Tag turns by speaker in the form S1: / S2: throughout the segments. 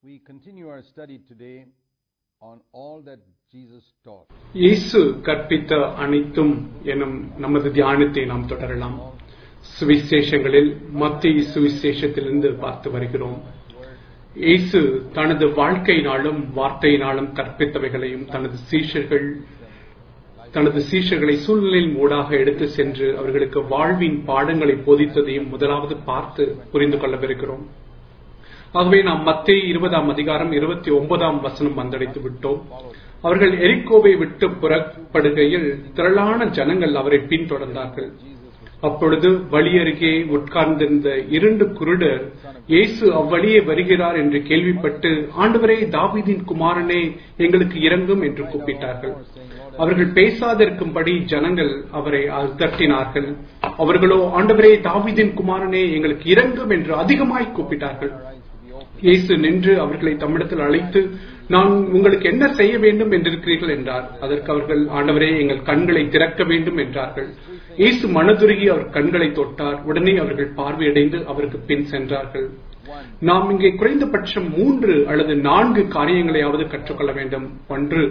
S1: We continue our study today on all that Jesus taught.
S2: இயேசு கற்பித்த அனைத்தும் எனும் நமது தியானத்தை நாம் தொடரலாம் சுவிசேஷங்களில் மத்திய சுவிசேஷத்திலிருந்து பார்த்து வருகிறோம் இயேசு தனது வாழ்க்கையினாலும் வார்த்தையினாலும் கற்பித்தவைகளையும் தனது சீஷர்கள் தனது சீஷர்களை சூழ்நிலையின் மூடாக எடுத்து சென்று அவர்களுக்கு வாழ்வின் பாடங்களை போதித்ததையும் முதலாவது பார்த்து புரிந்து கொள்ளவிருக்கிறோம் ஆகவே நாம் மத்திய இருபதாம் அதிகாரம் இருபத்தி ஒன்பதாம் வசனம் வந்தடைத்து விட்டோம் அவர்கள் எரிக்கோவை விட்டு புறப்படுகையில் திரளான ஜனங்கள் அவரை பின்தொடர்ந்தார்கள் அப்பொழுது வழி அருகே உட்கார்ந்திருந்த இரண்டு குருடர் இயேசு அவ்வழியே வருகிறார் என்று கேள்விப்பட்டு ஆண்டவரே தாவீதின் குமாரனே எங்களுக்கு இறங்கும் என்று கூப்பிட்டார்கள் அவர்கள் பேசாதிருக்கும்படி ஜனங்கள் அவரை தட்டினார்கள் அவர்களோ ஆண்டவரே தாவீதின் குமாரனே எங்களுக்கு இறங்கும் என்று அதிகமாய் கூப்பிட்டார்கள் இயேசு நின்று அவர்களை தம்மிடத்தில் அழைத்து நான் உங்களுக்கு என்ன செய்ய வேண்டும் என்றிருக்கிறீர்கள் என்றார் அதற்கு அவர்கள் ஆண்டவரே எங்கள் கண்களை திறக்க வேண்டும் என்றார்கள் இயேசு மனதுருகி அவர் கண்களை தொட்டார் உடனே அவர்கள் பார்வையடைந்து அவருக்கு பின் சென்றார்கள் நாம் இங்கே குறைந்தபட்சம் மூன்று அல்லது நான்கு காரியங்களையாவது கற்றுக்கொள்ள வேண்டும் ஒன்று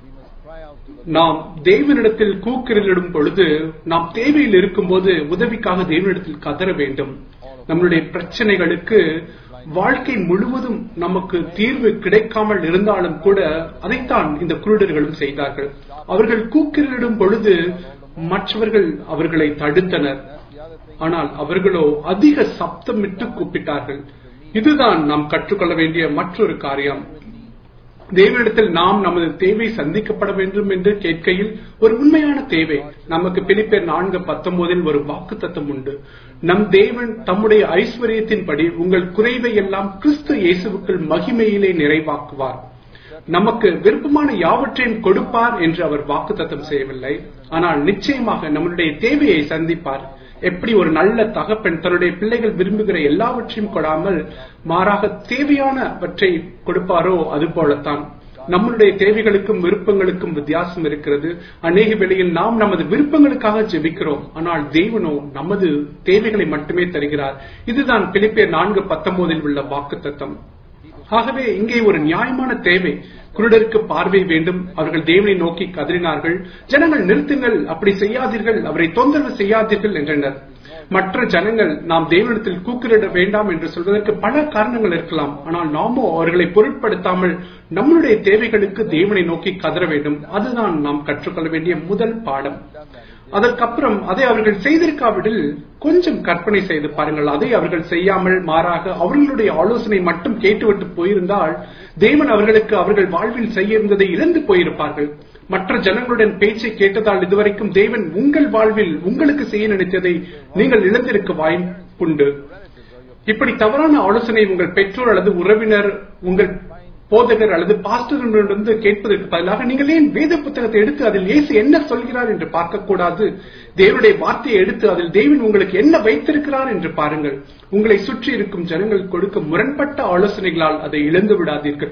S2: நாம் தேவனிடத்தில் கூக்கிரலிடும் பொழுது நாம் தேவையில் இருக்கும்போது உதவிக்காக தேவனிடத்தில் கதற வேண்டும் நம்மளுடைய பிரச்சனைகளுக்கு வாழ்க்கை முழுவதும் நமக்கு தீர்வு கிடைக்காமல் இருந்தாலும் கூட அதைத்தான் இந்த குருடர்களும் செய்தார்கள் அவர்கள் கூக்கிரலிடும் பொழுது மற்றவர்கள் அவர்களை தடுத்தனர் ஆனால் அவர்களோ அதிக சப்தமிட்டு கூப்பிட்டார்கள் இதுதான் நாம் கற்றுக்கொள்ள வேண்டிய மற்றொரு காரியம் தேவனிடத்தில் நாம் நமது தேவை சந்திக்கப்பட வேண்டும் என்று கேட்கையில் ஒரு உண்மையான தேவை நமக்கு பிலிப்பேர் நான்கு பத்தொன்பதில் ஒரு வாக்கு தத்துவம் உண்டு நம் தேவன் தம்முடைய ஐஸ்வர்யத்தின்படி உங்கள் குறைவை எல்லாம் கிறிஸ்து இயேசுவுக்குள் மகிமையிலே நிறைவாக்குவார் நமக்கு விருப்பமான யாவற்றையும் கொடுப்பார் என்று அவர் வாக்கு தத்தம் செய்யவில்லை ஆனால் நிச்சயமாக நம்முடைய தேவையை சந்திப்பார் எப்படி ஒரு நல்ல தகப்பன் தன்னுடைய பிள்ளைகள் விரும்புகிற எல்லாவற்றையும் கொடாமல் மாறாக தேவையானவற்றை கொடுப்பாரோ அது போலத்தான் நம்மளுடைய தேவைகளுக்கும் விருப்பங்களுக்கும் வித்தியாசம் இருக்கிறது அநேக வேளையில் நாம் நமது விருப்பங்களுக்காக ஜெபிக்கிறோம் ஆனால் தேவனோ நமது தேவைகளை மட்டுமே தருகிறார் இதுதான் பிலிப்பியர் நான்கு பத்தொன்பதில் உள்ள வாக்கு தத்தம் ஆகவே இங்கே ஒரு நியாயமான தேவை குருடருக்கு பார்வை வேண்டும் அவர்கள் தேவனை நோக்கி கதறினார்கள் ஜனங்கள் நிறுத்துங்கள் அப்படி செய்யாதீர்கள் அவரை தொந்தரவு செய்யாதீர்கள் என்றனர் மற்ற ஜனங்கள் நாம் தேவனிடத்தில் கூக்குரிட வேண்டாம் என்று சொல்வதற்கு பல காரணங்கள் இருக்கலாம் ஆனால் நாமோ அவர்களை பொருட்படுத்தாமல் நம்மளுடைய தேவைகளுக்கு தேவனை நோக்கி கதற வேண்டும் அதுதான் நாம் கற்றுக்கொள்ள வேண்டிய முதல் பாடம் அதற்கப்புறம் அதை அவர்கள் செய்திருக்காவிடில் கொஞ்சம் கற்பனை செய்து பாருங்கள் அதை அவர்கள் செய்யாமல் மாறாக அவர்களுடைய ஆலோசனை மட்டும் கேட்டுவிட்டு போயிருந்தால் தேவன் அவர்களுக்கு அவர்கள் வாழ்வில் செய்ய இருந்ததை இழந்து போயிருப்பார்கள் மற்ற ஜனங்களுடன் பேச்சை கேட்டதால் இதுவரைக்கும் தேவன் உங்கள் வாழ்வில் உங்களுக்கு செய்ய நினைத்ததை நீங்கள் இழந்திருக்க வாய்ப்புண்டு இப்படி தவறான ஆலோசனை உங்கள் பெற்றோர் அல்லது உறவினர் உங்கள் போதகர் அல்லது பாஸ்டரிடமிருந்து கேட்பதற்கு பதிலாக நீங்கள் ஏன் வேத புத்தகத்தை எடுத்து அதில் இயேசு என்ன சொல்கிறார் என்று பார்க்கக்கூடாது தேவனுடைய வார்த்தையை எடுத்து அதில் தேவன் உங்களுக்கு என்ன வைத்திருக்கிறார் என்று பாருங்கள் உங்களை சுற்றி இருக்கும் ஜனங்கள் கொடுக்க முரண்பட்ட ஆலோசனைகளால் அதை இழந்து விடாதீர்கள்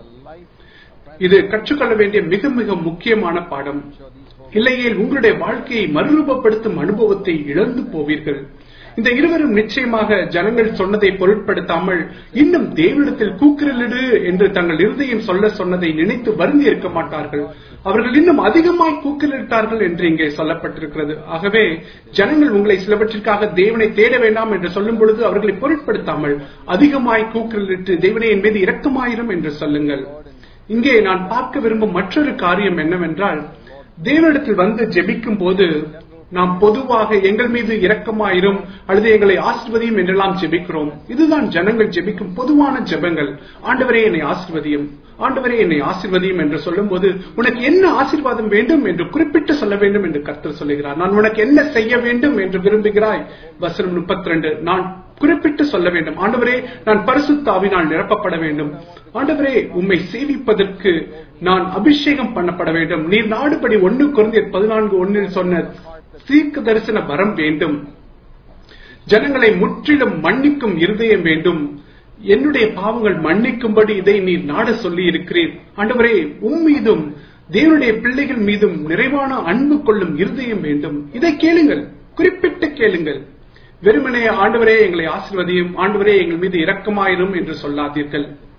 S2: இது கற்றுக்கொள்ள வேண்டிய மிக மிக முக்கியமான பாடம் இல்லையேல் உங்களுடைய வாழ்க்கையை மறுரூபப்படுத்தும் அனுபவத்தை இழந்து போவீர்கள் இந்த இருவரும் நிச்சயமாக ஜனங்கள் சொன்னதை பொருட்படுத்தாமல் இன்னும் தேவனிடத்தில் கூக்குரலிடு என்று தங்கள் இருதயம் சொல்ல சொன்னதை நினைத்து வருந்தி இருக்க மாட்டார்கள் அவர்கள் இன்னும் அதிகமாய் கூக்குரலிட்டார்கள் என்று இங்கே சொல்லப்பட்டிருக்கிறது ஆகவே ஜனங்கள் உங்களை சிலவற்றிற்காக தேவனை தேட வேண்டாம் என்று சொல்லும் பொழுது அவர்களை பொருட்படுத்தாமல் அதிகமாய் கூக்குரலிட்டு தேவனை என் மீது இரக்கமாயிரும் என்று சொல்லுங்கள் இங்கே நான் பார்க்க விரும்பும் மற்றொரு காரியம் என்னவென்றால் தேவனிடத்தில் வந்து ஜெபிக்கும் போது நாம் பொதுவாக எங்கள் மீது இரக்கமாயிரும் அல்லது எங்களை ஆசிர்வதியும் என்றெல்லாம் ஜெபிக்கிறோம் இதுதான் ஜனங்கள் ஜெபிக்கும் பொதுவான ஜெபங்கள் ஆண்டவரே என்னை ஆசிர்வதியும் ஆண்டவரே என்னை ஆசிர்வதியும் என்று சொல்லும் போது உனக்கு என்ன ஆசீர்வாதம் வேண்டும் என்று குறிப்பிட்டு சொல்ல வேண்டும் என்று கர்த்தர் சொல்லுகிறார் நான் உனக்கு என்ன செய்ய வேண்டும் என்று விரும்புகிறாய் வசனம் முப்பத்தி ரெண்டு நான் குறிப்பிட்டு சொல்ல வேண்டும் ஆண்டவரே நான் பரிசுத்தாவினால் நிரப்பப்பட வேண்டும் ஆண்டவரே உம்மை சேவிப்பதற்கு நான் அபிஷேகம் பண்ணப்பட வேண்டும் நீர் நாடுபடி ஒன்னு குறைந்த பதினான்கு ஒன்னில் சொன்ன தீர்க்க தரிசன வரம் வேண்டும் ஜனங்களை முற்றிலும் மன்னிக்கும் இருதயம் வேண்டும் என்னுடைய பாவங்கள் மன்னிக்கும்படி இதை நீர் நாட சொல்லி இருக்கிறீர் ஆண்டவரே உம் மீதும் தேவனுடைய பிள்ளைகள் மீதும் நிறைவான அன்பு கொள்ளும் இருதயம் வேண்டும் இதை கேளுங்கள் குறிப்பிட்டு கேளுங்கள் வெறுமனே ஆண்டவரே எங்களை ஆசிர்வதியும் ஆண்டவரே எங்கள் மீது இரக்கமாயிரும் என்று சொல்லாதீர்கள்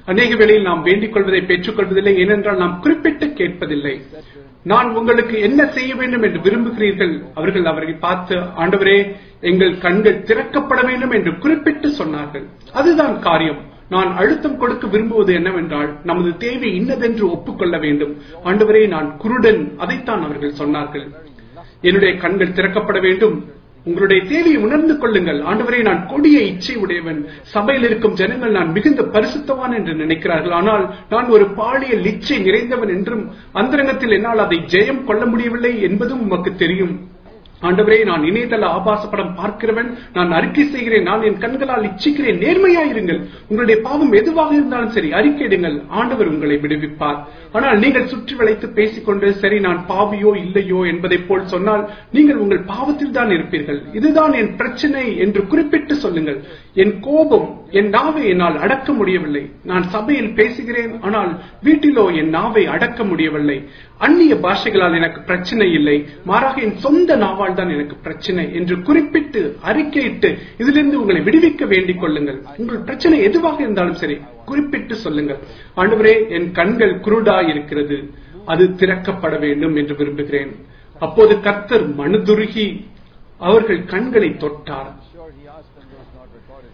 S2: அநேக வேளையில் நாம் வேண்டிக் கொள்வதை பெற்றுக் கொள்வதில்லை ஏனென்றால் நாம் குறிப்பிட்டு கேட்பதில்லை நான் உங்களுக்கு என்ன செய்ய வேண்டும் என்று விரும்புகிறீர்கள் அவர்கள் அவரை பார்த்து ஆண்டவரே எங்கள் கண்கள் திறக்கப்பட வேண்டும் என்று குறிப்பிட்டு சொன்னார்கள் அதுதான் காரியம் நான் அழுத்தம் கொடுக்க விரும்புவது என்னவென்றால் நமது தேவை இன்னதென்று ஒப்புக்கொள்ள வேண்டும் ஆண்டவரே நான் குருடன் அதைத்தான் அவர்கள் சொன்னார்கள் என்னுடைய கண்கள் திறக்கப்பட வேண்டும் உங்களுடைய தேவையை உணர்ந்து கொள்ளுங்கள் ஆண்டவரே நான் கொடிய இச்சை உடையவன் சபையில் இருக்கும் ஜனங்கள் நான் மிகுந்த பரிசுத்தவான் என்று நினைக்கிறார்கள் ஆனால் நான் ஒரு பாலியல் இச்சை நிறைந்தவன் என்றும் அந்தரங்கத்தில் என்னால் அதை ஜெயம் கொள்ள முடியவில்லை என்பதும் உமக்கு தெரியும் ஆண்டவரே நான் இணையதள ஆபாச படம் பார்க்கிறவன் நான் அறிக்கை செய்கிறேன் நான் என் கண்களால் இச்சிக்கிறேன் நேர்மையாயிருங்கள் உங்களுடைய பாவம் எதுவாக இருந்தாலும் சரி அறிக்கையிடுங்கள் ஆண்டவர் உங்களை விடுவிப்பார் ஆனால் நீங்கள் சுற்றி வளைத்து பேசிக்கொண்டு சரி நான் பாவியோ இல்லையோ என்பதை போல் சொன்னால் நீங்கள் உங்கள் பாவத்தில் தான் இருப்பீர்கள் இதுதான் என் பிரச்சனை என்று குறிப்பிட்டு சொல்லுங்கள் என் கோபம் என் நாவை என்னால் அடக்க முடியவில்லை நான் சபையில் பேசுகிறேன் ஆனால் வீட்டிலோ என் நாவை அடக்க முடியவில்லை அந்நிய பாஷைகளால் எனக்கு பிரச்சனை இல்லை மாறாக என் சொந்த நாவால் தான் எனக்கு பிரச்சனை என்று குறிப்பிட்டு அறிக்கையிட்டு இதிலிருந்து உங்களை விடுவிக்க வேண்டிக் கொள்ளுங்கள் உங்கள் பிரச்சனை எதுவாக இருந்தாலும் சரி குறிப்பிட்டு சொல்லுங்கள் ஆண்டவரே என் கண்கள் குருடா இருக்கிறது அது திறக்கப்பட வேண்டும் என்று விரும்புகிறேன் அப்போது கர்த்தர் மனுதுருகி அவர்கள் கண்களை தொட்டார்
S1: Sure, he asked and was not recorded.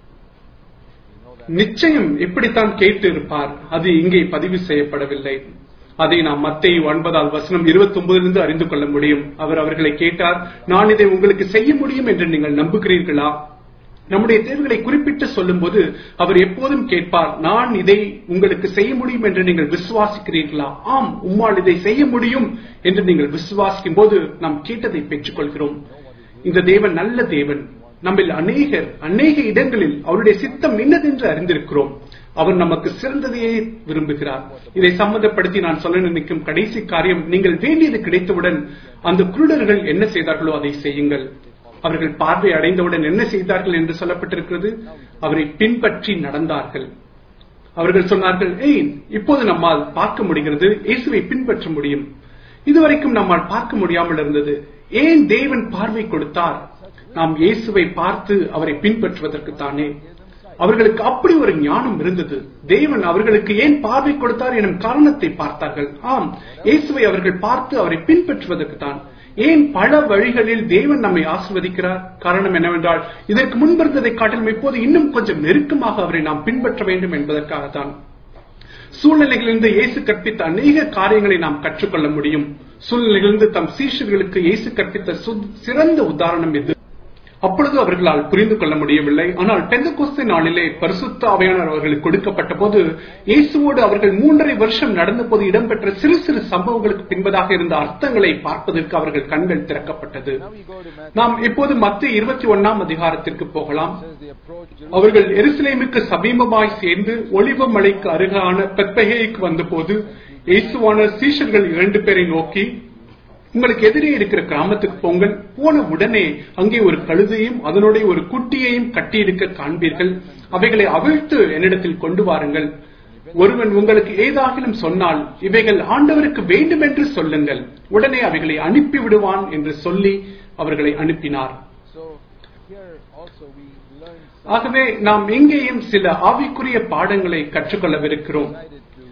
S1: You know that.
S2: நிச்சயம் இப்படித்தான் கேட்டு இருப்பார் அது இங்கே பதிவு செய்யப்படவில்லை அதை நாம் மத்திய ஒன்பதால் வசனம் இருபத்தி ஒன்பதிலிருந்து அறிந்து கொள்ள முடியும் அவர் அவர்களை கேட்டார் நான் இதை உங்களுக்கு செய்ய முடியும் என்று நீங்கள் நம்புகிறீர்களா நம்முடைய தேர்வுகளை குறிப்பிட்டு சொல்லும்போது அவர் எப்போதும் கேட்பார் நான் இதை உங்களுக்கு செய்ய முடியும் என்று நீங்கள் விசுவாசிக்கிறீர்களா ஆம் உம்மால் இதை செய்ய முடியும் என்று நீங்கள் விசுவாசிக்கும் போது நாம் கேட்டதை பெற்றுக் கொள்கிறோம் இந்த தேவன் நல்ல தேவன் நம்மில் அநேகர் அநேக இடங்களில் அவருடைய சித்தம் என்னதென்று அறிந்திருக்கிறோம் அவர் நமக்கு சிறந்ததையே விரும்புகிறார் இதை சம்மந்தப்படுத்தி நான் சொல்ல நினைக்கும் கடைசி காரியம் நீங்கள் வேண்டியது கிடைத்தவுடன் அந்த குருடர்கள் என்ன செய்தார்களோ அதை செய்யுங்கள் அவர்கள் பார்வை அடைந்தவுடன் என்ன செய்தார்கள் என்று சொல்லப்பட்டிருக்கிறது அவரை பின்பற்றி நடந்தார்கள் அவர்கள் சொன்னார்கள் ஏய் இப்போது நம்மால் பார்க்க முடிகிறது இயேசுவை பின்பற்ற முடியும் இதுவரைக்கும் நம்மால் பார்க்க முடியாமல் இருந்தது ஏன் தேவன் பார்வை கொடுத்தார் நாம் இயேசுவை பார்த்து அவரை பின்பற்றுவதற்கு தானே அவர்களுக்கு அப்படி ஒரு ஞானம் இருந்தது தேவன் அவர்களுக்கு ஏன் பார்வை கொடுத்தார் எனும் காரணத்தை பார்த்தார்கள் ஆம் இயேசுவை அவர்கள் பார்த்து அவரை பின்பற்றுவதற்கு தான் ஏன் பல வழிகளில் தேவன் நம்மை ஆசிர்வதிக்கிறார் காரணம் என்னவென்றால் இதற்கு முன்பிருந்ததை காட்டிலும் இப்போது இன்னும் கொஞ்சம் நெருக்கமாக அவரை நாம் பின்பற்ற வேண்டும் என்பதற்காகத்தான் சூழ்நிலைகளிலிருந்து இயேசு கற்பித்த அநேக காரியங்களை நாம் கற்றுக்கொள்ள முடியும் சூழ்நிலைகளிலிருந்து தம் சீஷர்களுக்கு இயேசு கற்பித்த சு- சிறந்த உதாரணம் இது அப்பொழுது அவர்களால் புரிந்து கொள்ள முடியவில்லை ஆனால் பெந்தகோஸ்தே நாளிலே பரிசுத்த ஆவியானவர் அவர்களுக்கு கொடுக்கப்பட்ட போது இயேசுவோடு அவர்கள் மூன்றரை வருஷம் நடந்த போது இடம்பெற்ற சிறு சிறு சம்பவங்களுக்கு பின்பதாக இருந்த அர்த்தங்களை பார்ப்பதற்கு அவர்கள் கண்கள் திறக்கப்பட்டது
S1: Now we go to Matthew.
S2: நாம் இப்போது மத்திய இருபத்தி ஒன்னாம் அதிகாரத்திற்கு போகலாம்
S1: It says they approached Jerusalem.
S2: அவர்கள் எருசலேமுக்கு சமீபமாய் சேர்ந்து ஒளிவ மலைக்கு அருகான பெத்பகேய்க்கு வந்தபோது இயேசுவான சீஷர்கள் இரண்டு பேரை நோக்கி உங்களுக்கு எதிரே இருக்கிற கிராமத்துக்கு போங்கள் போன உடனே அங்கே ஒரு கழுதையும் அதனுடைய ஒரு குட்டியையும் கட்டியிருக்க காண்பீர்கள் அவைகளை அவிழ்த்து என்னிடத்தில் கொண்டு வாருங்கள் ஒருவன் உங்களுக்கு ஏதாகிலும் சொன்னால் இவைகள் ஆண்டவருக்கு வேண்டுமென்று சொல்லுங்கள் உடனே அவைகளை அனுப்பி விடுவான் என்று சொல்லி அவர்களை அனுப்பினார்
S1: So here also we learn
S2: ஆகவே நாம் இங்கேயும் சில ஆவிக்குரிய பாடங்களை கற்றுக்கொள்ளவிருக்கிறோம்
S1: decided to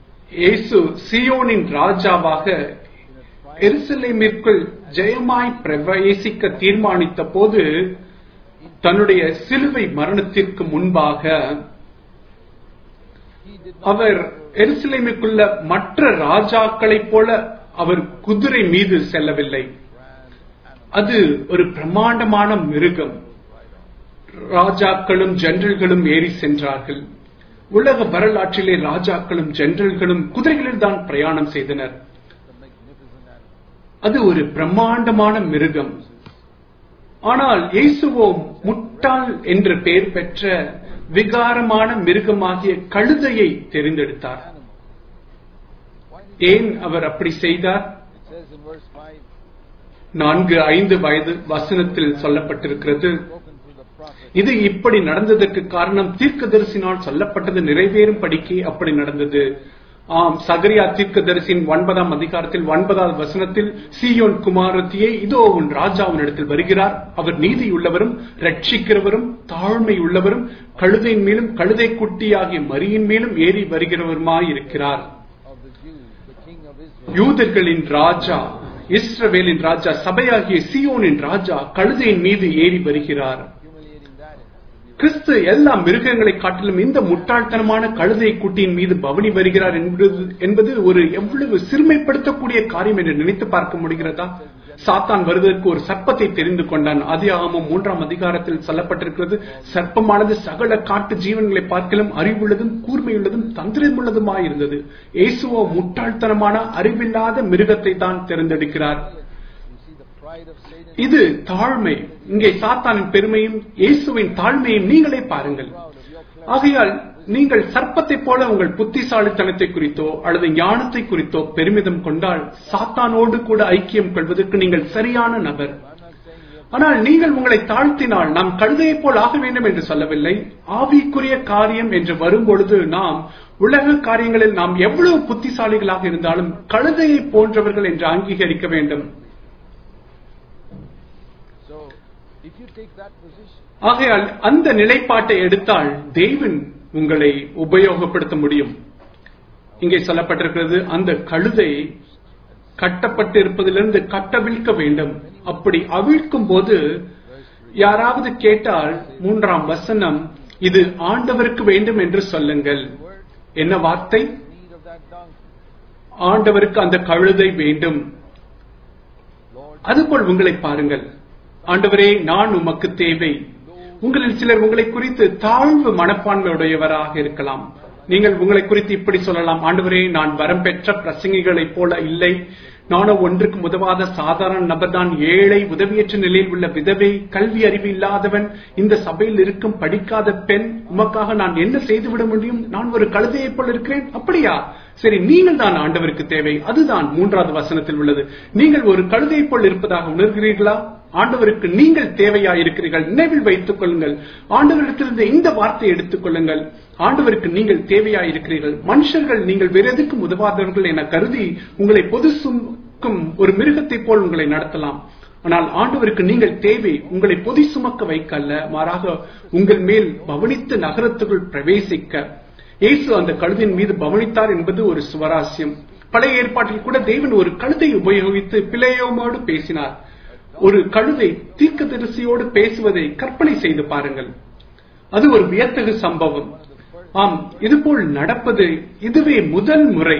S2: இயேசு சியோனின் ராஜாவாக எருசலேமிற்குள் ஜெயமாய் பிரவேசிக்க தீர்மானித்த போது தன்னுடைய சிலுவை மரணத்திற்கு முன்பாக
S1: he did not
S2: அவர் எருசலேமுக்குள்ள மற்ற ராஜாக்களைப் போல அவர் குதிரை மீது செல்லவில்லை அது ஒரு பிரமாண்டமான மிருகம் ராஜாக்களும் ஜெனரல்களும் ஏறி சென்றார்கள் உலக வரலாற்றிலே ராஜாக்களும் ஜெனரல்களும் குதிரைகளில் தான் பிரயாணம் செய்தனர்
S1: the magnificent animal.
S2: அது ஒரு பிரம்மாண்டமான மிருகம் ஆனால் இயேசுவோ முட்டாள் என்று பெயர் பெற்ற விகாரமான மிருகமாகிய கழுதையை தெரிந்தெடுத்தார்
S1: Why did
S2: ஏன் அவர் அப்படி செய்தார்
S1: it says in verse 5
S2: நான்கு ஐந்து வயது வசனத்தில் சொல்லப்பட்டிருக்கிறது
S1: spoken through the prophet
S2: இது இப்படி நடந்ததற்கு காரணம் தீர்க்கதரிசினால் சொல்லப்பட்டது நிறைவேறும் படிக்கு அப்படி நடந்தது ஆம் சகரியா தீர்க்கதரிசியின் ஒன்பதாம் அதிகாரத்தில் ஒன்பதாவது வசனத்தில் சீயோன் குமாரத்தியே இதோ உன் ராஜா உன்னிடத்தில் வருகிறார் அவர் நீதியுள்ளவரும் ரட்சிக்கிறவரும் தாழ்மை உள்ளவரும் கழுதையின் மேலும் கழுதை குட்டியாகிய மரியின் மேலும் ஏறி வருகிறவருமாயிருக்கிறார்
S1: of the Jews, the King of Israel,
S2: யூதர்களின் ராஜா இஸ்ரவேலின் ராஜா சபையாகிய சீயோனின் ராஜா கழுதையின் மீது ஏறி வருகிறார்
S1: humiliating that is
S2: கிறிஸ்து எல்லா மிருகங்களை காட்டிலும் இந்த முட்டாள்தனமான கழுதை குட்டியின் மீது பவனி வருகிறார் என்பது என்பது ஒரு எவ்வளவு சிறுமைப்படுத்தக்கூடிய காரியம் என்று நினைத்து பார்க்க முடிகிறதா சாத்தான் வருவதற்கு ஒரு சர்ப்பத்தை தெரிந்து கொண்டான் அதிகாகமம் மூன்றாம் அதிகாரத்தில் சொல்லப்பட்டிருக்கிறது சர்ப்பமானது சகல காட்டு ஜீவன்களை பார்க்கலும் அறிவுள்ளதும் கூர்மையுள்ளதும் தந்திரமுள்ளதுமாயிருந்தது இயேசுவோ முட்டாள்தனமான அறிவில்லாத மிருகத்தை தான் தேர்ந்தெடுக்கிறார்
S1: You see the pride of Satan,
S2: இது தாழ்மை இங்கே சாத்தானின் பெருமையும் இயேசுவின் தாழ்மையும் நீங்களே பாருங்கள்
S1: proud of your flesh.
S2: ஆகையால் நீங்கள் சர்ப்பத்தைப் போல உங்கள் புத்திசாலித்தனத்தை குறித்தோ அல்லது ஞானத்தை குறித்தோ பெருமிதம் கொண்டால் சாத்தானோடு கூட ஐக்கியம் கொள்வதற்கு நீங்கள் சரியான நபர்
S1: I'm not saying you
S2: ஆனால் நீங்கள் உங்களை தாழ்த்தினால் நாம் கழுதையைப் போல் ஆக வேண்டும் என்று சொல்லவில்லை ஆவிக்குரிய காரியம் என்று வரும்பொழுது நாம் உலக காரியங்களில் நாம் எவ்வளவு புத்திசாலிகளாக இருந்தாலும் கழுதையை போன்றவர்கள் என்று அங்கீகரிக்க வேண்டும்
S1: So, if you take that position,
S2: ஆகையால் அந்த நிலைப்பாட்டை எடுத்தால் தேவன் உங்களை உபயோகப்படுத்த முடியும் இங்கே சொல்லப்பட்டிருக்கிறது அந்த கழுதை கட்டப்பட்டு இருப்பதிலிருந்து கட்டவிழ்க்க வேண்டும் அப்படி அவிழ்க்கும் போது யாராவது கேட்டால் மூன்றாம் வசனம் இது ஆண்டவருக்கு வேண்டும் என்று சொல்லுங்கள் என்ன வார்த்தை
S1: need of that donkey,
S2: ஆண்டவருக்கு அந்த கழுதை வேண்டும்
S1: Lord,
S2: அதுபோல் உங்களை பாருங்கள் ஆண்டவரே நான் உமக்கு தேவை உங்களில் சிலர் உங்களை குறித்து தாழ்வு மனப்பான்மையுடையவராக இருக்கலாம் நீங்கள் உங்களை குறித்து இப்படி சொல்லலாம் ஆண்டவரே நான் வரம் பெற்ற பிரசங்கிகளைப் போல இல்லை நானும் ஒன்றுக்கு உதவாத சாதாரண நபர்தான் ஏழை உதவியற்ற நிலையில் உள்ள விதவை கல்வி அறிவு இல்லாதவன் இந்த சபையில் இருக்கும் படிக்காத பெண் உமக்காக நான் என்ன செய்துவிட முடியும் நான் ஒரு கழுதையைப் போல இருக்கிறேன் அப்படியா சரி நீங்கள் தான் ஆண்டவருக்கு தேவை அதுதான் மூன்றாவது வசனத்தில் உள்ளது நீங்கள் ஒரு கழுதையைப் போல் இருப்பதாக உணர்கிறீர்களா ஆண்டவருக்கு நீங்கள் தேவையா இருக்கிறீர்கள் நினைவில் வைத்துக் கொள்ளுங்கள் ஆண்டவரிடத்திலிருந்து இந்த வார்த்தையை எடுத்துக் கொள்ளுங்கள் ஆண்டவருக்கு நீங்கள் தேவையா இருக்கிறீர்கள் மனுஷர்கள் நீங்கள் வேற எதுக்கும் உதவாதவர்கள் என கருதி உங்களை பொது சுமக்கும் ஒரு மிருகத்தைப் போல் உங்களை நடத்தலாம் ஆனால் ஆண்டவருக்கு நீங்கள் தேவை உங்களை பொதி சுமக்க வைக்க அல்ல மாறாக உங்கள் மேல் பவனித்து நகரத்துக்குள் பிரவேசிக்க இயேசு அந்த கழுதின் மீது பவனித்தார் என்பது ஒரு சுவராசியம் பழைய ஏற்பாட்டில் கூட தேவன் ஒரு கழுதை உபயோகித்து பிழையோமோடு பேசினார் ஒரு கழுதை தீர்க்கதரிசியோடு பேசுவதை கற்பனை செய்து பாருங்கள் அது ஒரு வியத்தகு சம்பவம் ஆம் இதுபோல் நடப்பது இதுவே முதல் முறை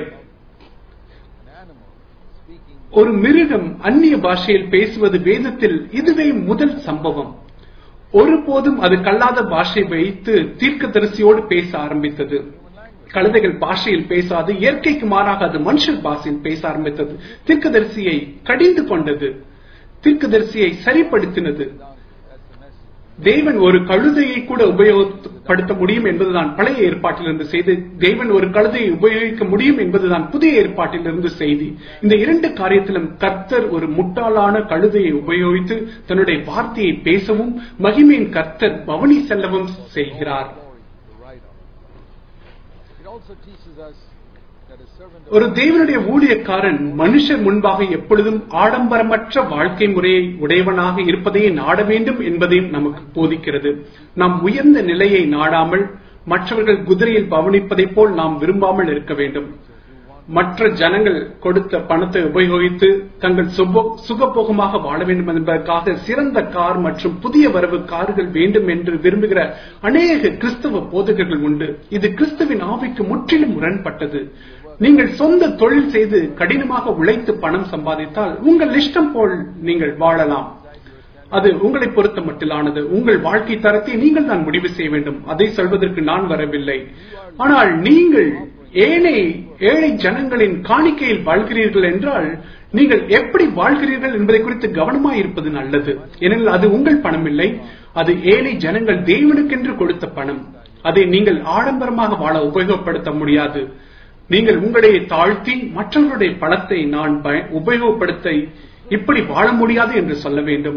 S1: an animal speaking
S2: ஒரு மிருகம் அந்நிய பாஷையில் பேசுவது வேதத்தில் இதுவே முதல் சம்பவம் ஒருபோதும் அது கல்லாத பாஷை வைத்து தீர்க்கதரிசியோடு பேச ஆரம்பித்தது கழுதைகள் பாஷையில் பேசாது இயற்கைக்கு மாறாக அது மனுஷர் பாஷையில் பேச ஆரம்பித்தது தீர்க்கதரிசியை கடிந்து கொண்டது தீர்க்கதரிசியை சரிப்படுத்தினது
S1: That's the message.
S2: தேவன் ஒரு கழுதையை கூட உபயோகப்படுத்த முடியும் என்பதுதான் பழைய ஏற்பாட்டிலிருந்து செய்தி தேவன் ஒரு கழுதையை உபயோகிக்க முடியும் என்பதுதான் புதிய ஏற்பாட்டிலிருந்து செய்தி இந்த இரண்டு காரியத்திலும் கர்த்தர் ஒரு முட்டாளான கழுதையை உபயோகித்து தன்னுடைய வார்த்தையை பேசவும் மகிமையின் கர்த்தர் பவனி செல்லவும் செய்கிறார்
S1: Glory, the right of. It also teaches us that a servant of
S2: ஒரு தேவனுடைய ஊழியக்காரன் மனுஷர் முன்பாக எப்பொழுதும் ஆடம்பரமற்ற வாழ்க்கை முறையை உடையவனாக இருப்பதையே நாட வேண்டும் என்பதையும் நமக்கு போதிக்கிறது நாம் உயர்ந்த நிலையை நாடாமல் மற்றவர்கள் குதிரையில் பவனிப்பதைப் போல் நாம் விரும்பாமல் இருக்க வேண்டும் மற்ற ஜனங்கள் கொடுத்த பணத்தை உபயோகித்து தங்கள் சுப- சுகபோகமாக வாழ வேண்டும் என்பதற்காக சிறந்த கார் மற்றும் புதிய வரவு கார்கள் வேண்டும் என்று விரும்புகிற அநேக கிறிஸ்தவ போதகர்கள் உண்டு இது கிறிஸ்துவின் ஆவிக்கு முற்றிலும் முரண்பட்டது நீங்கள் சொந்த தொழில் செய்து கடினமாக உழைத்து பணம் சம்பாதித்தால் உங்கள் இஷ்டம் போல் நீங்கள் வாழலாம் அது உங்களை பொறுத்த மட்டிலானது உங்கள் வாழ்க்கை தரத்தை நீங்கள் தான் முடிவு செய்ய வேண்டும் அதை சொல்வதற்கு நான் வரவில்லை ஆனால் நீங்கள் ஏழை ஏழை ஜனங்களின் காணிக்கையில் வாழ்கிறீர்கள் என்றால் நீங்கள் எப்படி வாழ்கிறீர்கள் என்பதை குறித்து கவனமாய் இருப்பது நல்லது ஏனெனில் அது உங்கள் பணம் இல்லை அது ஏழை ஜனங்கள் தேவனுக்கென்று கொடுத்த பணம் அதை நீங்கள் ஆடம்பரமாக வாழ உபயோகப்படுத்த முடியாது நீங்கள் உங்களை தாழ்த்தி மற்றவர்களுடைய பணத்தை நான் பய- உபயோகப்படுத்த இப்படி வாழ முடியாது என்று சொல்ல வேண்டும்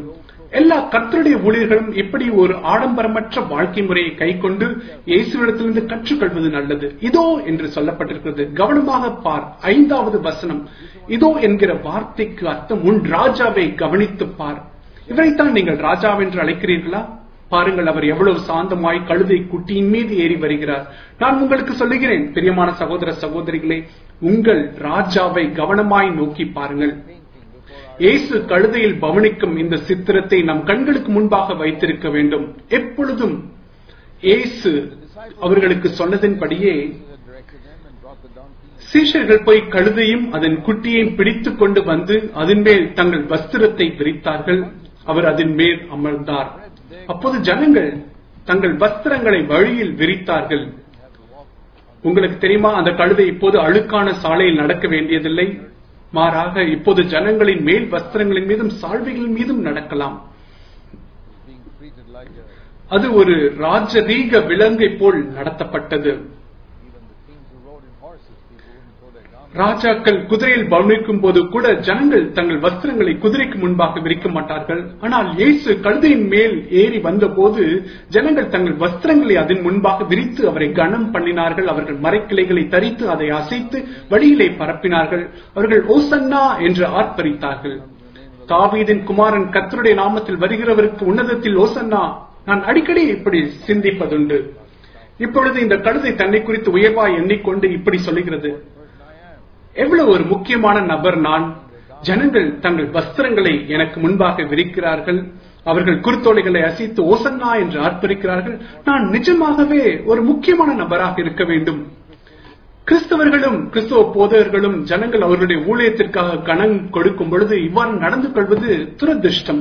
S2: எல்லா கர்த்தருடைய ஊழியர்களும் எப்படி ஒரு ஆடம்பரமற்ற வாழ்க்கை முறையை கை கொண்டு இயேசுவிடத்திலிருந்து கற்றுக்கொள்வது நல்லது இதோ என்று சொல்லப்பட்டிருக்கிறது கவனமாக பார் ஐந்தாவது வசனம் இதோ என்கிற வார்த்தைக்கு அர்த்தம் உன் ராஜாவை கவனித்து பார் இவரைத்தான் நீங்கள் ராஜாவென்று அழைக்கிறீர்களா பாருங்கள் அவர் எவ்வளவு சாந்தமாய் கழுதை குட்டியின் மீது ஏறி வருகிறார் நான் உங்களுக்கு சொல்லுகிறேன் பிரியமான சகோதர சகோதரிகளே உங்கள் ராஜாவை கவனமாய் நோக்கி பாருங்கள் இயேசு கழுதையில் பவனிக்கும் இந்த சித்திரத்தை நம் கண்களுக்கு முன்பாக வைத்திருக்க வேண்டும் எப்பொழுதும் இயேசு அவர்களுக்கு சொன்னதின்படியே
S1: had directed them and brought the donkey.
S2: சீஷர்கள் போய் கழுதையும் அதன் குட்டியையும் பிடித்துக் கொண்டு வந்து அதன் மேல் தங்கள் வஸ்திரத்தை விரித்தார்கள் அவர் அதன் மேல் அமர்ந்தார் அப்போது ஜனங்கள் தங்கள் வஸ்திரங்களை வழியில் விரித்தார்கள் உங்களுக்கு தெரியுமா அந்த கழுதை இப்போது அழுக்கான சாலையில் நடக்க வேண்டியதில்லை மாறாக இப்போது ஜனங்களின் மேல் வஸ்திரங்களின் மீதும் சால்வைகளின் மீதும் நடக்கலாம்
S1: being treated like a,
S2: அது ஒரு ராஜரீக விலங்கை போல் நடத்தப்பட்டது
S1: even the kings who rode in horses, people wouldn't throw their garments.
S2: ராஜாக்கள் குதிரையில் பவனிக்கும் போது கூட ஜனங்கள் தங்கள் வஸ்திரங்களை குதிரைக்கு முன்பாக விரிக்க மாட்டார்கள் ஆனால் இயேசு கழுதையின் மேல் ஏறி வந்தபோது ஜனங்கள் தங்கள் வஸ்திரங்களை அதன் முன்பாக விரித்து அவரை கனம் பண்ணினார்கள் அவர்கள் மரைக்கிளைகளை தரித்து அதை அசைத்து வழியிலே பரப்பினார்கள் அவர்கள் ஓசன்னா என்று ஆர்ப்பரித்தார்கள் தாவீதின் குமாரன் கர்த்தருடைய நாமத்தில் வருகிறவருக்கு உன்னதத்தில் ஓசன்னா நான் அடிக்கடி இப்படி சிந்திப்பதுண்டு இப்பொழுது இந்த கழுதை தன்னை குறித்து உயர்வாய் எண்ணிக்கொண்டு இப்படி சொல்லுகிறது எவ்வளவு ஒரு முக்கியமான நபர் நான் ஜனங்கள் தங்கள் வஸ்திரங்களை எனக்கு முன்பாக விரிக்கிறார்கள் அவர்கள் குருத்தோலைகளை அசைத்து ஓசன்னா என்று ஆர்ப்பரிக்கிறார்கள் நான் நிஜமாகவே ஒரு முக்கியமான நபராக இருக்க வேண்டும் கிறிஸ்தவர்களும் கிறிஸ்தவ போதகர்களும் ஜனங்கள் அவர்களுடைய ஊழியத்திற்காக கணம் கொடுக்கும் பொழுது இவ்வாறு நடந்து கொள்வது துரதிருஷ்டம்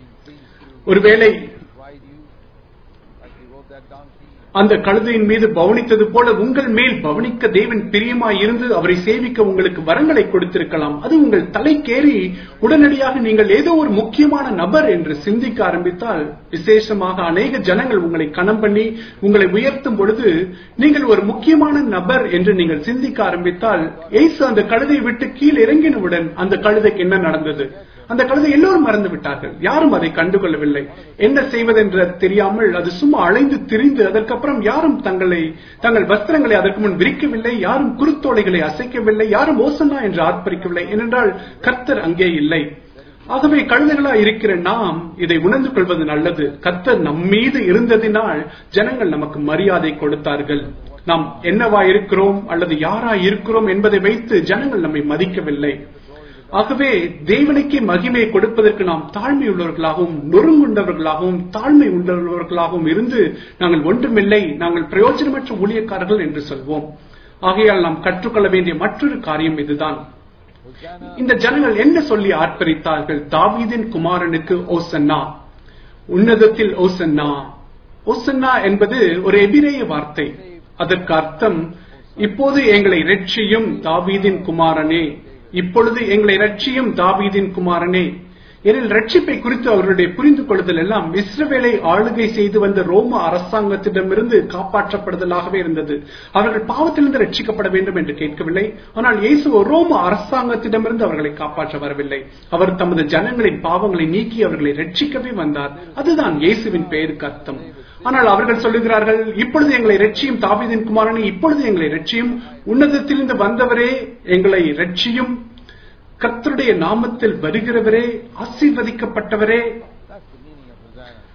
S2: ஒருவேளை
S1: Ride you like he rode that donkey.
S2: அந்த கழுதையின் மீது பவனித்தது போல உங்கள் மேல் பவனிக்க தேவன் பிரியமாய் இருந்து அவரை சேவிக்க உங்களுக்கு வரங்களை கொடுத்திருக்கலாம் அது உங்கள் தலைக்கேறி உடனடியாக நீங்கள் ஏதோ ஒரு முக்கியமான நபர் என்று சிந்திக்க ஆரம்பித்தால் விசேஷமாக அநேக ஜனங்கள் உங்களை கணம் பண்ணி உங்களை உயர்த்தும் பொழுது நீங்கள் ஒரு முக்கியமான நபர் என்று நீங்கள் சிந்திக்க ஆரம்பித்தால் இயேசு அந்த கழுதை விட்டு கீழ் இறங்கினவுடன் அந்த கழுதைக்கு என்ன நடந்தது அந்த கழுதை எல்லோரும் மறந்து விட்டார்கள் யாரும் அதை கண்டுகொள்ளவில்லை என்ன செய்வதென்ற தெரியாமல் அது சும்மா அலைந்து திரிந்து அதற்கப்புறம் யாரும் தங்களை தங்கள் வஸ்திரங்களை அதற்கு முன் விரிக்கவில்லை யாரும் குருத்தோலைகளை அசைக்கவில்லை யாரும் ஓசனா என்று ஆர்ப்பரிக்கவில்லை ஏனென்றால் கர்த்தர் அங்கே இல்லை ஆகவே கழுதைகளா இருக்கிற நாம் இதை உணர்ந்து கொள்வது நல்லது கர்த்தர் நம்மீது இருந்ததினால் ஜனங்கள் நமக்கு மரியாதை கொடுத்தார்கள் நாம் என்னவா இருக்கிறோம் அல்லது யாரா இருக்கிறோம் என்பதை வைத்து ஜனங்கள் நம்மை மதிக்கவில்லை ஆகவே தேவனுக்கே மகிமையை கொடுப்பதற்கு நாம் தாழ்மை உள்ளவர்களாகவும் நொறுங்குண்டவர்களாகவும் தாழ்மை உள்ளவர்களாகவும் இருந்து நாங்கள் ஒன்றுமில்லை நாங்கள் பிரயோஜனமற்ற ஊழியக்காரர்கள் என்று சொல்வோம் ஆகையால் நாம் கற்றுக்கொள்ள வேண்டிய மற்றொரு காரியம் இதுதான்
S1: Hosanna,
S2: இந்த ஜனங்கள் என்ன சொல்லி ஆர்ப்பரித்தார்கள் தாவீதின் குமாரனுக்கு ஓசன்னா உன்னதத்தில் ஓசன்னா ஓசன்னா என்பது ஒரு எபிரேய வார்த்தை அதற்கு அர்த்தம் இப்போது எங்களை ரட்சியும் தாவீதின் குமாரனே இப்பொழுது எங்களை ரட்சியும் தாவீதின் குமாரனே எனில் ரட்சிப்பை குறித்து அவர்களுடைய புரிந்து கொள்ளுதல் எல்லாம் இஸ்ரவேலை ஆளுகை செய்து வந்த ரோம அரசாங்கத்திடமிருந்து காப்பாற்றப்படுதலாகவே இருந்தது அவர்கள் பாவத்திலிருந்து ரட்சிக்கப்பட வேண்டும் என்று கேட்கவில்லை ஆனால் இயேசு ஒரு ரோம அரசாங்கத்திடமிருந்து அவர்களை காப்பாற்ற வரவில்லை அவர் தமது ஜனங்களின் பாவங்களை நீக்கி அவர்களை ரட்சிக்கவே வந்தார் அதுதான் இயேசுவின் பெயருக்கு அர்த்தம் ஆனால் அவர்கள் சொல்லுகிறார்கள் இப்பொழுது எங்களை ரட்சியும் தாவீதின் குமாரனே இப்பொழுது எங்களை ரட்சியும் உன்னதத்திலிருந்து வந்தவரே எங்களை ரட்சியும் கர்த்தருடைய நாமத்தில் வருகிறவரே ஆசீர்வதிக்கப்பட்டவரே
S1: that's the meaning of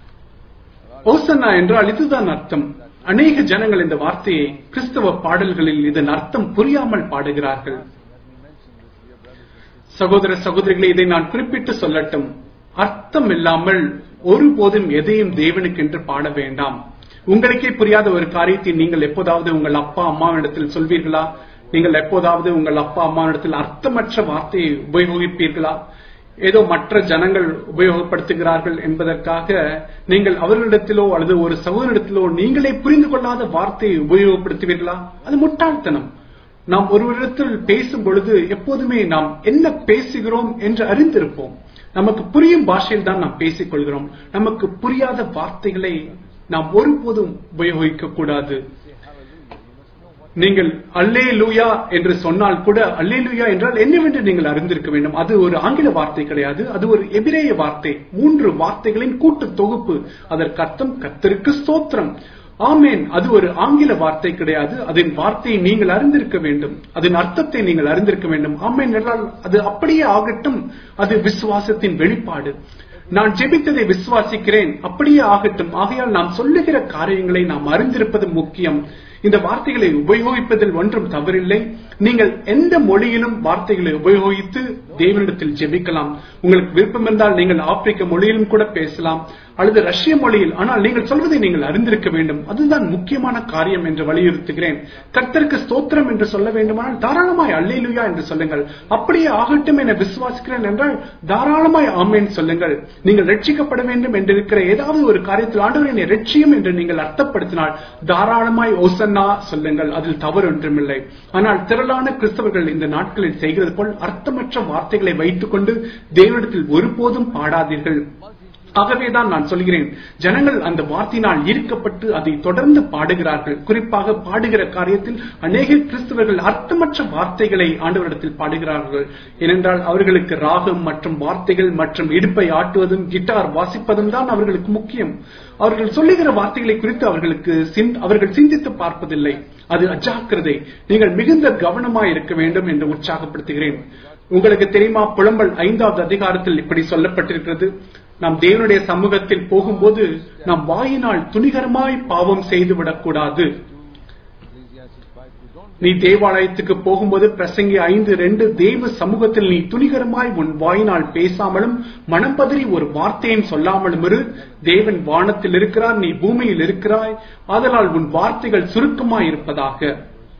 S1: Hosanna.
S2: ஓசன்னா என்றால் இதுதான் அர்த்தம் அநேக ஜனங்கள் இந்த வார்த்தையை கிறிஸ்தவ பாடல்களில் இதன் அர்த்தம் புரியாமல் பாடுகிறார்கள் சகோதர சகோதரிகளே இதை நான் குறிப்பிட்டு சொல்லட்டும் அர்த்தம் இல்லாமல் ஒருபோதும் எதையும் தேவனுக்கென்று பாட வேண்டாம் உங்களுக்கே புரியாத ஒரு காரியத்தை நீங்கள் எப்போதாவது உங்கள் அப்பா அம்மாவிடத்தில் சொல்வீர்களா நீங்கள் எப்போதாவது உங்கள் அப்பா அம்மாவிடத்தில் அர்த்தமற்ற வார்த்தையை உபயோகிப்பீர்களா ஏதோ மற்ற ஜனங்கள் உபயோகப்படுத்துகிறார்கள் என்பதற்காக நீங்கள் அவர்களிடத்திலோ அல்லது ஒரு சகோதரிடத்திலோ நீங்களே புரிந்து கொள்ளாத வார்த்தையை உபயோகப்படுத்துவீர்களா அது முட்டாள்தனம் நாம் ஒருவரிடத்தில் பேசும் பொழுது எப்போதுமே நாம் என்ன பேசுகிறோம் என்று அறிந்திருப்போம் நமக்கு புரியும் பாஷையில் தான் நாம் பேசிக் கொள்கிறோம் நமக்கு புரியாத வார்த்தைகளை நாம் ஒருபோதும் உபயோகிக்க கூடாது நீங்கள் அல்லே லூயா என்று சொன்னால் கூட அல்லே லூயா என்றால் என்னவென்று நீங்கள் அறிந்திருக்க வேண்டும் அது ஒரு ஆங்கில வார்த்தை கிடையாது அது ஒரு எபிரேய வார்த்தை மூன்று வார்த்தைகளின் கூட்டு தொகுப்பு அதற்கு அர்த்தம் கர்த்தருக்கு ஸ்தோத்திரம் ஆமேன் அது ஒரு ஆங்கில வார்த்தை கிடையாது அதன் வார்த்தையை நீங்கள் அறிந்திருக்க வேண்டும் அதன் அர்த்தத்தை நீங்கள் அறிந்திருக்க வேண்டும் ஆமேன் என்றால் அது அப்படியே ஆகட்டும் அது விசுவாசத்தின் வெளிப்பாடு நான் ஜெபித்ததை விசுவாசிக்கிறேன் அப்படியே ஆகட்டும் ஆகையால் நாம் சொல்லுகிற காரியங்களை நாம் அறிந்திருப்பது முக்கியம் இந்த வார்த்தைகளை உபயோகிப்பதில் ஒன்றும் தவறில்லை நீங்கள் எந்த மொழியிலும் வார்த்தைகளை உபயோகித்து தேவனிடத்தில் ஜெபிக்கலாம் உங்களுக்கு விருப்பம் இருந்தால் நீங்கள் ஆப்பிரிக்க மொழியிலும் கூட பேசலாம் அல்லது ரஷ்ய மொழியில் ஆனால் நீங்கள் சொல்வதை நீங்கள் அறிந்திருக்க வேண்டும் அதுதான் முக்கியமான காரியம் என்று வலியுறுத்துகிறேன் கர்த்தருக்கு ஸ்தோத்திரம் என்று சொல்ல வேண்டுமானால் தாராளமாய் அல்லேலுயா என்று சொல்லுங்கள் அப்படியே ஆகட்டும் என விசுவாசிக்கிறேன் என்றால் தாராளமாய் ஆமேன் சொல்லுங்கள் நீங்கள் ரட்சிக்கப்பட வேண்டும் என்று இருக்கிற ஏதாவது ஒரு காரியத்தில் ஆண்டவர் என்னை ரட்சியும் என்று நீங்கள் அர்த்தப்படுத்தினால் தாராளமாய் ஓசன்னா சொல்லுங்கள் அதில் தவறு ஒன்றுமில்லை ஆனால் திரளான கிறிஸ்தவர்கள் இந்த நாட்களில் செய்கிறது போல் அர்த்தமற்ற வார்த்தைகளை வைத்துக் கொண்டு தேவனிடத்தில் ஒருபோதும் பாடாதீர்கள் ஆகவேதான் நான் சொல்கிறேன் ஜனங்கள் அந்த வார்த்தையினால் ஈர்க்கப்பட்டு அதை தொடர்ந்து பாடுகிறார்கள் குறிப்பாக பாடுகிற காரியத்தில் அநேக கிறிஸ்தவர்கள் அர்த்தமற்ற வார்த்தைகளை ஆண்டவரிடத்தில் பாடுகிறார்கள் ஏனென்றால் அவர்களுக்கு ராகம் மற்றும் வார்த்தைகள் மற்றும் இடுப்பை ஆட்டுவதும் கிட்டார் வாசிப்பதும் தான் அவர்களுக்கு முக்கியம் அவர்கள் சொல்லுகிற வார்த்தைகளை குறித்து அவர்களுக்கு அவர்கள் சிந்தித்து பார்ப்பதில்லை அது அஜாக்கிரதை நீங்கள் மிகுந்த கவனமாய் இருக்க வேண்டும் என்று உற்சாகப்படுத்துகிறேன் உங்களுக்கு தெரியுமா புலம்பல் ஐந்தாவது அதிகாரத்தில் இப்படி சொல்லப்பட்டிருக்கிறது நாம் தேவனுடைய சமூகத்தில் போகும்போது நாம் வாயினால் துணிகரமாய் பாவம் செய்து விடக்கூடாது நீ தேவாலயத்துக்கு போகும்போது பிரசங்கி ஐந்து ரெண்டு தேவ சமூகத்தில் நீ துணிகரமாய் உன் வாயினால் பேசாமலும் மனம் பதறி ஒரு வார்த்தையும் சொல்லாமலும் இரு தேவன் வானத்தில் இருக்கிறார் நீ பூமியில் இருக்கிறாய் ஆதலால் உன் வார்த்தைகள் சுருக்கமாய் இருப்பதாக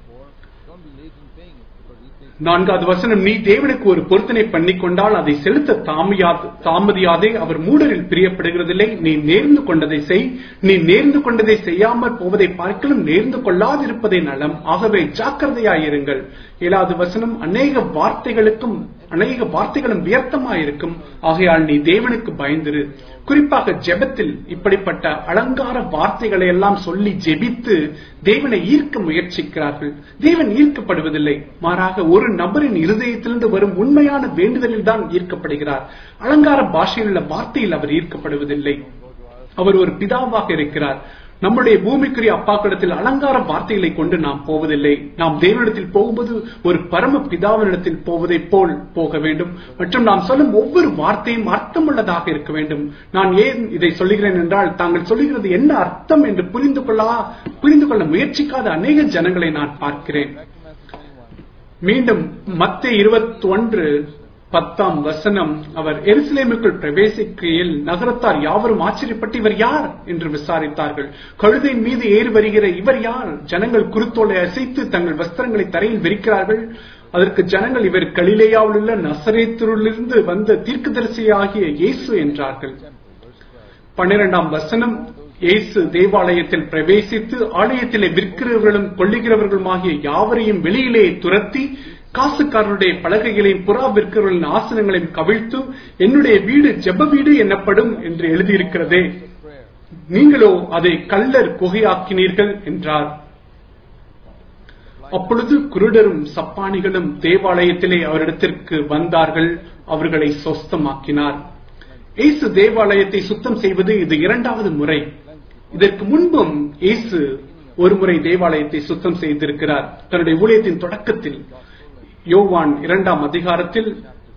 S2: நான்காவது வசனம் நீ தேவனுக்கு ஒரு பொருத்தனை பண்ணி கொண்டால் அதை செலுத்த தாமதியாதே அவர் மூடரில் பிரியப்படுகிறதில்லை நீ நேர்ந்து கொண்டதை செய் நீ நேர்ந்து கொண்டதை செய்யாமல் போவதை பார்க்கலும் நேர்ந்து கொள்ளாதிருப்பதே நலம் ஆகவே ஜாக்கிரதையாயிருங்கள் ஏழாவது வசனம் அநேக வார்த்தைகளுக்கும் அநேக வார்த்தைகளும் வியர்த்தமாயிருக்கும் ஆகையால் நீ தேவனுக்கு பயந்திரு குறிப்பாக ஜெபத்தில் இப்படிப்பட்ட அலங்கார வார்த்தைகளை எல்லாம் சொல்லி ஜெபித்து தேவனை ஈர்க்க முயற்சிக்கிறார்கள் தேவன் ஈர்க்கப்படுவதில்லை மாறாக ஒரு நபரின் இருதயத்திலிருந்து வரும் உண்மையான வேண்டுதலில் தான் ஈர்க்கப்படுகிறார் அலங்கார பாஷையில் உள்ள வார்த்தையில் அவர் ஈர்க்கப்படுவதில்லை அவர் ஒரு பிதாவாக இருக்கிறார் நம்முடைய பூமிக்குரிய அப்பாக்களிடத்தில் அலங்கார வார்த்தைகளை கொண்டு நாம் போவதில்லை நாம் தேவனிடத்தில் போகும்போது ஒரு பரம பிதாவினிடத்தில் போவதை போல் போக வேண்டும் மற்றும் நாம் சொல்லும் ஒவ்வொரு வார்த்தையும் அர்த்தமுள்ளதாக இருக்க வேண்டும் நான் ஏன் இதை சொல்லுகிறேன் என்றால் தாங்கள் சொல்லுகிறது என்ன அர்த்தம் என்று புரிந்து கொள்ளா புரிந்து கொள்ள முயற்சிக்காத அநேக ஜனங்களை நான் பார்க்கிறேன் மீண்டும் மத்திய இருபத்தி ஒன்று பத்தாம் வசனம் அவர் எருசலேமுக்குள் பிரவேசிக்கையில் நகரத்தார் யாவரும் ஆச்சரியப்பட்டு இவர் யார் என்று விசாரித்தார்கள் கழுதையின் மீது ஏறி வருகிற இவர் யார் ஜனங்கள் குருத்தோலை அசைத்து தங்கள் வஸ்திரங்களை தரையில் விரிக்கிறார்கள் அதற்கு ஜனங்கள் இவர் கலிலேயாவில் உள்ள நசரேத்தூரிலிருந்து வந்த தீர்க்கதரிசியாகிய இயேசு என்றார்கள் பன்னிரெண்டாம் வசனம் இயேசு தேவாலயத்தில் பிரவேசித்து ஆலயத்திலே விற்கிறவர்களும் கொள்ளுகிறவர்களுமாகிய யாவரையும் வெளியிலே துரத்தி காசுக்காரருடைய பலகைகளையும் புறா விற்கிறவர்களின் ஆசனங்களையும் கவிழ்த்து என்னுடைய வீடு ஜெப வீடு எனப்படும் என்று எழுதியிருக்கிறதே நீங்களோ அதை கல்லர் குகையாக்கினீர்கள் என்றார் அப்பொழுது குருடரும் சப்பானிகளும் தேவாலயத்திலே அவரிடத்திற்கு வந்தார்கள் அவர்களை சொஸ்தமாக்கினார் இயேசு தேவாலயத்தை சுத்தம் செய்வது இது இரண்டாவது முறை இதற்கு முன்பும் இயேசு ஒரு முறை தேவாலயத்தை சுத்தம் செய்திருக்கிறார் தன்னுடைய ஊழியத்தின் தொடக்கத்தில் யோவான் இரண்டாம் அதிகாரத்தில்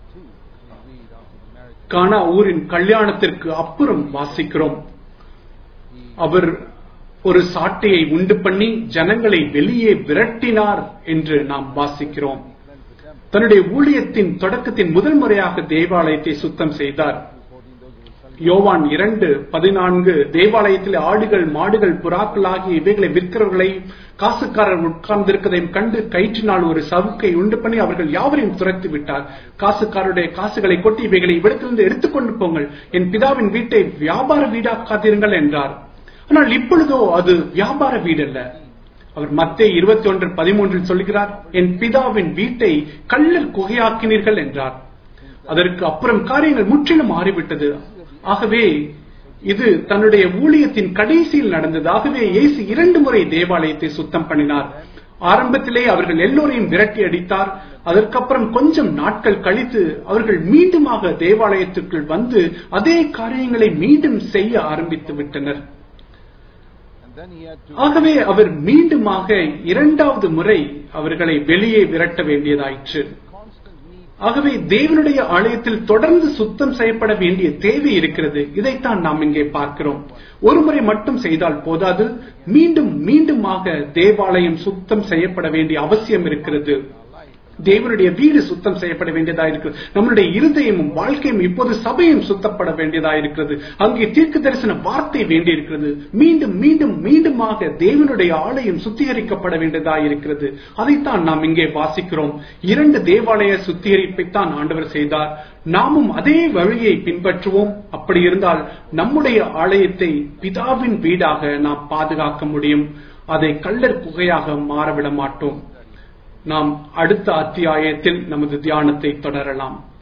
S2: கானா ஊரின் கல்யாணத்திற்கு அப்புறம் வாசிக்கிறோம் அவர் ஒரு சாட்டையை உண்டு பண்ணி ஜனங்களை வெளியே விரட்டினார் என்று நாம் வாசிக்கிறோம் தன்னுடைய ஊழியத்தின் தொடக்கத்தின் முதல் முறையாக தேவாலயத்தை சுத்தம் செய்தார் யோவான் இரண்டு பதினான்கு தேவாலயத்தில் ஆடுகள் மாடுகள் புறாக்கள் ஆகிய இவைகளை விற்கிறவர்களை காசுக்காரர் உட்கார்ந்திருக்கதையும் கண்டு கயிற்றினால் ஒரு சவுக்கை உண்டு பண்ணி அவர்கள் யாவரையும் துரத்தி விட்டார் காசுக்காரருடைய காசுகளை கொட்டி இவைகளை இவ்விடத்திலிருந்து எடுத்துக்கொண்டு போங்கள் என் பிதாவின் வீட்டை வியாபார வீடாக்காதீர்கள் என்றார் ஆனால் இப்பொழுதோ அது வியாபார வீடு அல்ல அவர் மத்திய இருபத்தி ஒன்று பதிமூன்றில் சொல்கிறார் என் பிதாவின் வீட்டை கல்லர் குகையாக்கினீர்கள் என்றார் அதற்கு அப்புறம் காரியங்கள் முற்றிலும் மாறிவிட்டது ஆகவே இது தன்னுடைய ஊழியத்தின் கடைசியில் நடந்தது ஆகவே இயேசு இரண்டு முறை தேவாலயத்தை சுத்தம் பண்ணினார் ஆரம்பத்திலே அவர்கள் எல்லோரையும் விரட்டி அடித்தார் அதற்கப்புறம் கொஞ்சம் நாட்கள் கழித்து அவர்கள் மீண்டுமாக தேவாலயத்திற்குள் வந்து அதே காரியங்களை மீண்டும் செய்ய ஆரம்பித்து விட்டனர்
S1: And then he had to
S2: ஆகவே அவர் மீண்டுமாக இரண்டாவது முறை அவர்களை வெளியே விரட்ட வேண்டியதாயிற்று
S1: constant need
S2: ஆகவே தேவனுடைய ஆலயத்தில் தொடர்ந்து சுத்தம் செய்யப்பட வேண்டிய தேவை இருக்கிறது இதைத்தான் நாம் இங்கே பார்க்கிறோம் ஒரு முறை மட்டும் செய்தால் போதாது மீண்டும் மீண்டுமாக தேவாலயம் சுத்தம் செய்யப்பட வேண்டிய அவசியம் இருக்கிறது தேவனுடைய வீடு சுத்தம் செய்யப்பட வேண்டியதா இருக்கிறது நம்மளுடைய இருதயமும் வாழ்க்கையும் இப்போது சபையும் சுத்தப்பட வேண்டியதா இருக்கிறது அங்கே தீர்க்க தரிசன வார்த்தை வேண்டி இருக்கிறது மீண்டும் மீண்டும் மீண்டுமாக தேவனுடைய ஆலயம் சுத்திகரிக்கப்பட வேண்டியதா இருக்கிறது அதைத்தான் நாம் இங்கே வாசிக்கிறோம் இரண்டு தேவாலய சுத்திகரிப்பைத்தான் ஆண்டவர் செய்தார் நாமும் அதே வழியை பின்பற்றுவோம் அப்படி இருந்தால் நம்முடைய ஆலயத்தை பிதாவின் வீடாக நாம் பாதுகாக்க முடியும் அதை கள்ளர் குகையாக மாறவிட மாட்டோம் நாம் அடுத்த அத்தியாயத்தில் நமது தியானத்தை தொடரலாம்